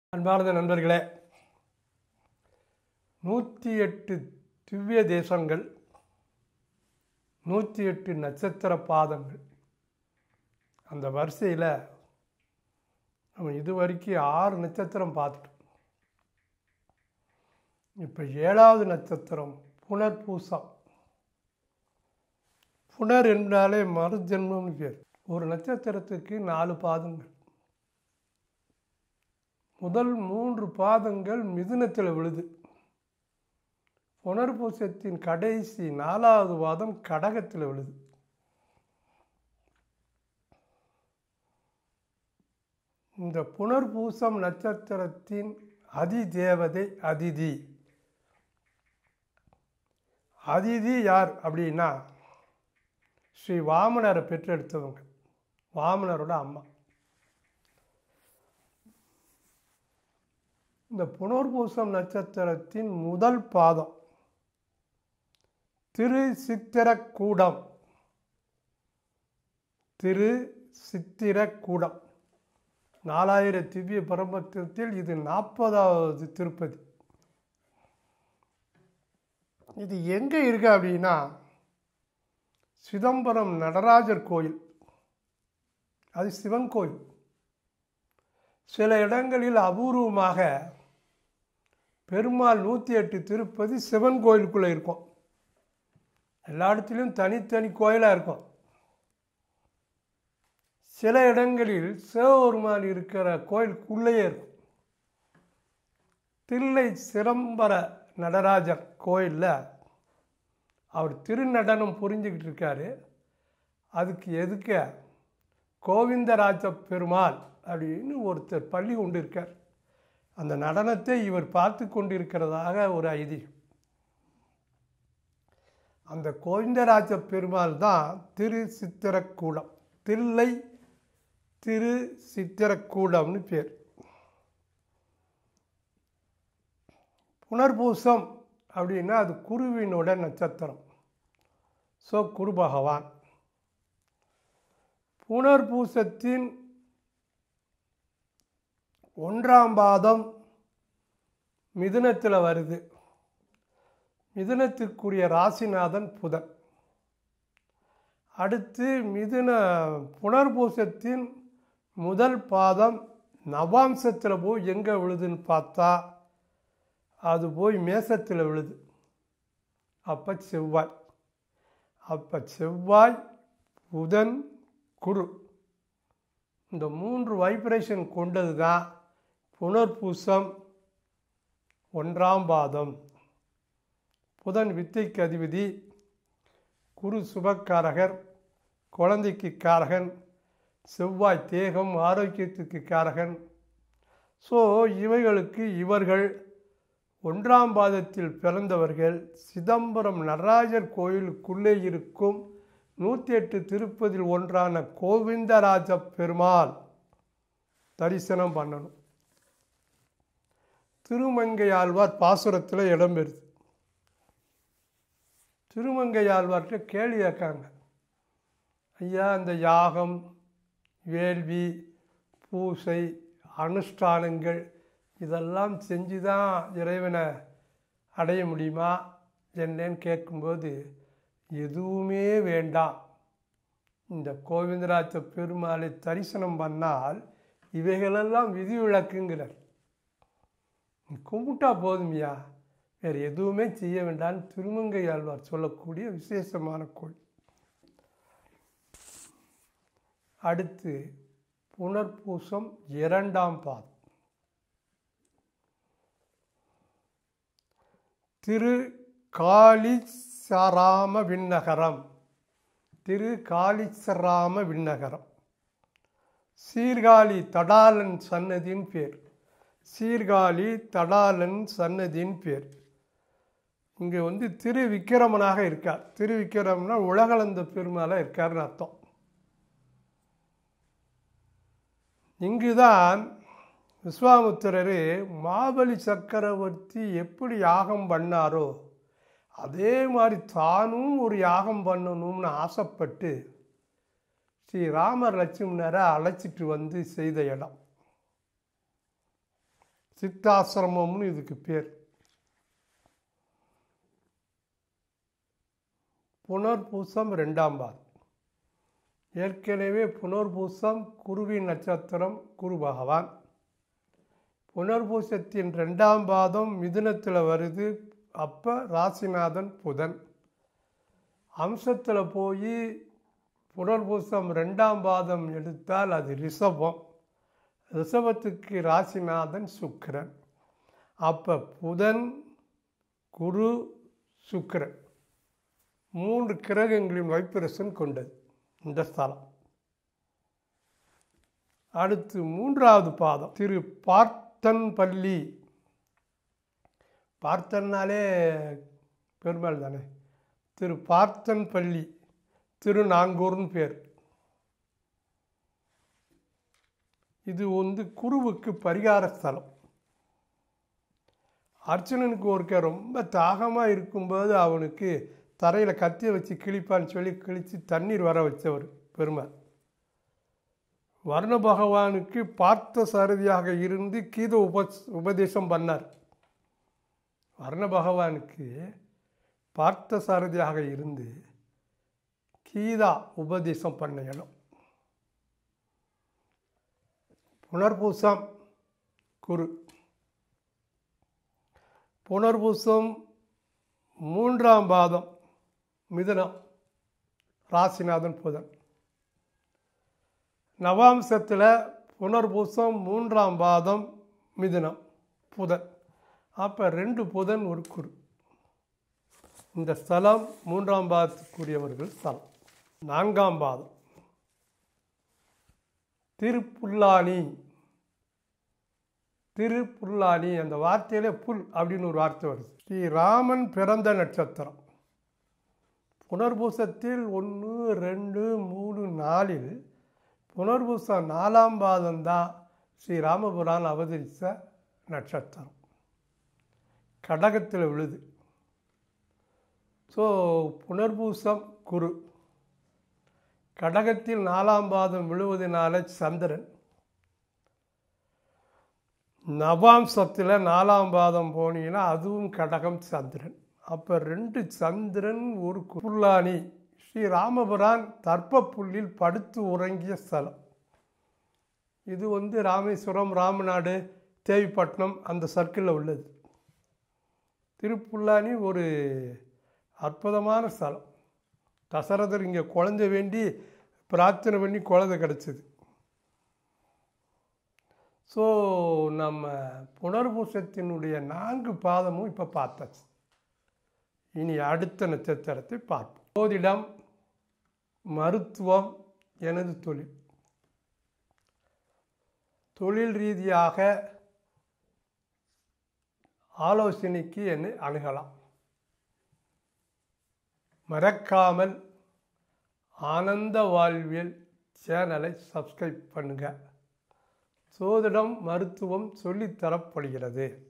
அன்பார்ந்த நண்பர்களே நூற்றி எட்டு திவ்ய தேசங்கள் நூற்றி எட்டு நட்சத்திர பாதங்கள் அந்த வரிசையில் நம்ம இது வரைக்கும் ஆறு நட்சத்திரம் பார்த்துட்டோம் இப்போ ஏழாவது நட்சத்திரம் புனர்பூசம் புனர் என்றாலே மறுஜென்மம்னு பேர் ஒரு நட்சத்திரத்துக்கு நாலு பாதங்கள் முதல் மூன்று பாதங்கள் மிதுனத்தில் விழுது புனர்பூசத்தின் கடைசி நாலாவது பாதம் கடகத்தில் விழுது இந்த புனர்பூசம் நட்சத்திரத்தின் அதிதேவதை அதிதி அதிதி யார் அப்படின்னா ஸ்ரீ வாமனரை பெற்றெடுத்தவங்க வாமனரோட அம்மா இந்த புனர்பூசம் நட்சத்திரத்தின் முதல் பாதம் திரு சித்திரக்கூடம் திரு சித்திரக்கூடம் நாலாயிரம் திவ்ய பரமத்தில் இது நாற்பதாவது திருப்பதி இது எங்கே இருக்கு அப்படின்னா சிதம்பரம் நடராஜர் கோயில் அது சிவன் கோயில் சில இடங்களில் அபூர்வமாக பெருமாள் நூற்றி எட்டு திருப்பதி சிவன் கோயிலுக்குள்ளே இருக்கும் எல்லா இடத்துலையும் தனித்தனி கோயிலாக இருக்கும் சில இடங்களில் சிவபெருமான் இருக்கிற கோயிலுக்குள்ளேயே இருக்கும் தில்லை சிதம்பர நடராஜர் கோயிலில் அவர் திருநடனம் புரிஞ்சுக்கிட்டு இருக்காரு அதுக்கு எதுக்க கோவிந்தராஜ பெருமாள் அப்படின்னு ஒருத்தர் பள்ளி கொண்டு இருக்கார் அந்த நடனத்தை இவர் பார்த்து கொண்டிருக்கிறதாக ஒரு ஐதீகம் அந்த கோவிந்தராஜ பெருமாள் தான் திரு சித்திரக்கூடம் தில்லை திரு சித்திரக்கூடம்னு பேர் புனர்பூசம் அப்படின்னா அது குருவினோட நட்சத்திரம் ஸோ குரு பகவான் புனர்பூசத்தின் ஒன்றாம் பாதம் மிதுனத்தில் வருது மிதுனத்துக்குரிய ராசிநாதன் புதன் அடுத்து மிதுன புனர்பூசத்தின் முதல் பாதம் நவாம்சத்தில் போய் எங்கே விழுதுன்னு பார்த்தா அது போய் மேசத்தில் விழுது அப்போ செவ்வாய் அப்போ செவ்வாய் புதன் குரு இந்த மூன்று வைப்ரேஷன் கொண்டது தான் புனர்பூசம் ஒன்றாம் பாதம் புதன் வித்தைக்கு அதிபதி குரு சுபக்காரகர் குழந்தைக்கு காரகன் செவ்வாய் தேகம் ஆரோக்கியத்துக்கு காரகன் ஸோ இவைகளுக்கு இவர்கள் ஒன்றாம் பாதத்தில் பிறந்தவர்கள் சிதம்பரம் நடராஜர் கோயிலுக்குள்ளே இருக்கும் நூற்றி எட்டு திருப்பதில் ஒன்றான கோவிந்தராஜ பெருமாள் தரிசனம் பண்ணணும் திருமங்கையாழ்வார் பாசுரத்தில் இடம்பெறுது திருமங்கையாழ்வார்கிட்ட கேள்வி கேட்காங்க ஐயா இந்த யாகம் வேள்வி பூசை அனுஷ்டானங்கள் இதெல்லாம் செஞ்சு தான் இறைவனை அடைய முடியுமா என்னன்னு கேட்கும்போது எதுவுமே வேண்டாம் இந்த கோவிந்தராஜ பெருமாளை தரிசனம் பண்ணால் இவைகளெல்லாம் விதிவிலக்குங்கிறார் கும்பிட்டா போதுமையா வேறு எதுவுமே செய்ய வேண்டாம்னு திருமங்கை ஆழ்வார் சொல்லக்கூடிய விசேஷமான கோயில் அடுத்து புனர்பூசம் இரண்டாம் பாதம் திரு காளிசராம விண்ணகரம் திரு காளிசராம விண்ணகரம் சீர்காழி தடாலன் சன்னதியின் பேர் சீர்காழி தடாலன் சன்னதியின் பேர் இங்கே வந்து திரு விக்கிரமனாக இருக்கார் திரு விக்கிரம்னா உலகளந்த பெருமாளாக இருக்கார்னு அர்த்தம் இங்குதான் விஸ்வாமுத்திரர் மாபலி சக்கரவர்த்தி எப்படி யாகம் பண்ணாரோ அதே மாதிரி தானும் ஒரு யாகம் பண்ணணும்னு ஆசைப்பட்டு ஸ்ரீ ராமர் லட்சுமணரை அழைச்சிட்டு வந்து செய்த இடம் சித்தாசிரமம்னு இதுக்கு பேர் புனர்பூசம் ரெண்டாம் பாதம் ஏற்கனவே புனர்பூசம் குருவி நட்சத்திரம் குரு பகவான் புனர்பூசத்தின் ரெண்டாம் பாதம் மிதுனத்தில் வருது அப்போ ராசிநாதன் புதன் அம்சத்தில் போய் புனர்பூசம் ரெண்டாம் பாதம் எடுத்தால் அது ரிஷபம் ரிஷபத்துக்கு ராசிநாதன் சுக்கிரன் அப்போ புதன் குரு சுக்கிரன் மூன்று கிரகங்களின் வைப்ரேஷன் கொண்டது இந்த ஸ்தலம் அடுத்து மூன்றாவது பாதம் திரு பார்த்தன் பள்ளி பார்த்தன்னாலே பெருமாள் தானே திரு பார்த்தன் பள்ளி திருநாங்கூர்னு பேர் இது வந்து குருவுக்கு பரிகார ஸ்தலம் அர்ஜுனனுக்கு ஒருக்க ரொம்ப தாகமாக இருக்கும்போது அவனுக்கு தரையில் கத்தியை வச்சு கிழிப்பான்னு சொல்லி கிழித்து தண்ணீர் வர வச்சவர் பெருமாள் வர்ண பகவானுக்கு பார்த்த சாரதியாக இருந்து கீத உப உபதேசம் பண்ணார் வர்ண பகவானுக்கு பார்த்த சாரதியாக இருந்து கீதா உபதேசம் பண்ண இடம் புனர்பூசம் குரு புனர்பூசம் மூன்றாம் பாதம் மிதுனம் ராசிநாதன் புதன் நவாம்சத்தில் புனர்பூசம் மூன்றாம் பாதம் மிதுனம் புதன் அப்போ ரெண்டு புதன் ஒரு குரு இந்த ஸ்தலம் மூன்றாம் பாதத்துக்குரியவர்கள் ஸ்தலம் நான்காம் பாதம் திருப்புல்லானி திருப்புல்லானி அந்த வார்த்தையிலே புல் அப்படின்னு ஒரு வார்த்தை வருது ஸ்ரீராமன் பிறந்த நட்சத்திரம் புனர்பூசத்தில் ஒன்று ரெண்டு மூணு நாலில் புனர்பூசம் நாலாம் பாதம் தான் ஸ்ரீராமபுரான் அவதரித்த நட்சத்திரம் கடகத்தில் விழுது ஸோ புனர்பூசம் குரு கடகத்தில் நாலாம் பாதம் விழுவதனால சந்திரன் நவாம்சத்தில் நாலாம் பாதம் போனீங்கன்னா அதுவும் கடகம் சந்திரன் அப்போ ரெண்டு சந்திரன் ஒரு புல்லானி ஸ்ரீ ராமபுரான் தர்ப்பப்புல்லில் படுத்து உறங்கிய ஸ்தலம் இது வந்து ராமேஸ்வரம் ராமநாடு தேவிப்பட்டினம் அந்த சர்க்கிளில் உள்ளது திருப்புல்லானி ஒரு அற்புதமான ஸ்தலம் தசரதர் இங்கே குழந்தை வேண்டி பிரார்த்தனை பண்ணி குழந்தை கிடச்சிது ஸோ நம்ம புனர்பூசத்தினுடைய நான்கு பாதமும் இப்போ பார்த்தாச்சு இனி அடுத்த நட்சத்திரத்தை பார்ப்போம் ஜோதிடம் மருத்துவம் எனது தொழில் தொழில் ரீதியாக ஆலோசனைக்கு என்னை அணுகலாம் மறக்காமல் ஆனந்த வாழ்வியல் சேனலை சப்ஸ்கிரைப் பண்ணுங்கள் சோதிடம் மருத்துவம் சொல்லித்தரப்படுகிறது